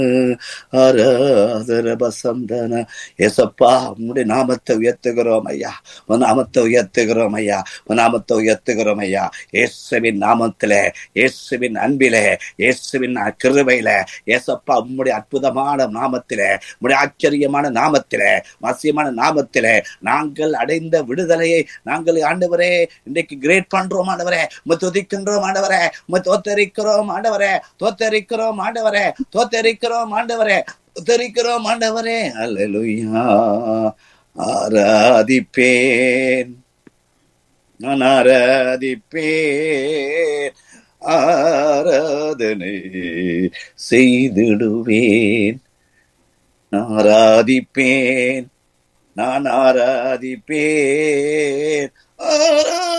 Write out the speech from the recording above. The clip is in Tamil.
ஆராதர பசந்தன ஏசப்பா உன்னுடைய நாமத்தை உயர்த்துகிறோம் ஐயா உன் நாமத்தை உயர்த்துகிறோம் ஐயா உன் நாமத்தை உயர்த்துகிறோம் ஐயா இயேசுவின் நாமத்திலே இயேசுவின் அன்பிலே இயேசுவின் கிருபையில ஏசப்பா உம்முடைய அற்புதமான நாமத்திலே உம்முடைய ஆச்சரியமான நாமத்திலே வசியமான நாமத்திலே நாங்கள் அடைந்த விடுதலையை நாங்கள் ஆண்டவரே இன்றைக்கு கிரேட் பண்றோம் ஆண்டவரே உம்மை துதிக்கின்றோம் ஆண்டவரே உம்மை தோத்தரிக்கிறோம் ஆண்டவரே தோத்தரிக்கிறோம் ஆண்டவரே தோத்தரிக்கிறோம் ஆண்டவரே தோத்தரிக்கிறோம் ஆண்டவரே அல்லேலூயா ஆராதிப்பேன் நான் ஆராதிப்பேன் ஆராதனை செய்திடுவேன் ஆராதிப்பேன் நான் ஆராதிப்பேன் ஆரா